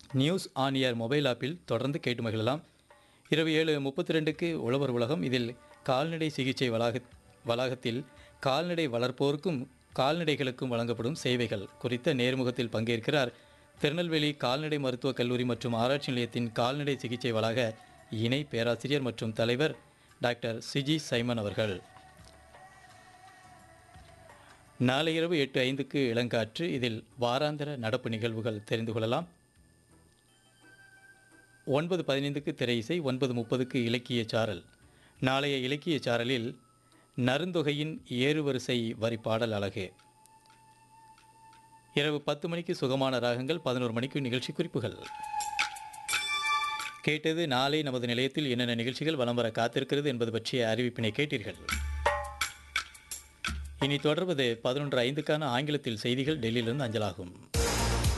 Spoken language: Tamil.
நியூஸ் ஆன் ஏர் மொபைல் ஆப்பில் தொடர்ந்து கேட்டு மகிழலாம் இரவு ஏழு முப்பத்தி ரெண்டுக்கு உழவர் உலகம் இதில் கால்நடை சிகிச்சை வளாக வளாகத்தில் கால்நடை வளர்ப்போருக்கும் கால்நடைகளுக்கும் வழங்கப்படும் சேவைகள் குறித்த நேர்முகத்தில் பங்கேற்கிறார் திருநெல்வேலி கால்நடை மருத்துவக் கல்லூரி மற்றும் ஆராய்ச்சி நிலையத்தின் கால்நடை சிகிச்சை வளாக இணை பேராசிரியர் மற்றும் தலைவர் டாக்டர் சிஜி சைமன் அவர்கள் நாளை இரவு எட்டு ஐந்துக்கு இளங்காற்று இதில் வாராந்திர நடப்பு நிகழ்வுகள் தெரிந்து கொள்ளலாம் ஒன்பது பதினைந்துக்கு திரை இசை ஒன்பது முப்பதுக்கு இலக்கிய சாரல் நாளைய இலக்கிய சாரலில் நருந்தொகையின் ஏறுவரிசை வரி பாடல் அழகு இரவு பத்து மணிக்கு சுகமான ராகங்கள் பதினோரு மணிக்கு நிகழ்ச்சி குறிப்புகள் கேட்டது நாளை நமது நிலையத்தில் என்னென்ன நிகழ்ச்சிகள் வலம் வர காத்திருக்கிறது என்பது பற்றிய அறிவிப்பினை கேட்டீர்கள் இனி தொடர்வது பதினொன்று ஐந்துக்கான ஆங்கிலத்தில் செய்திகள் டெல்லியிலிருந்து அஞ்சலாகும்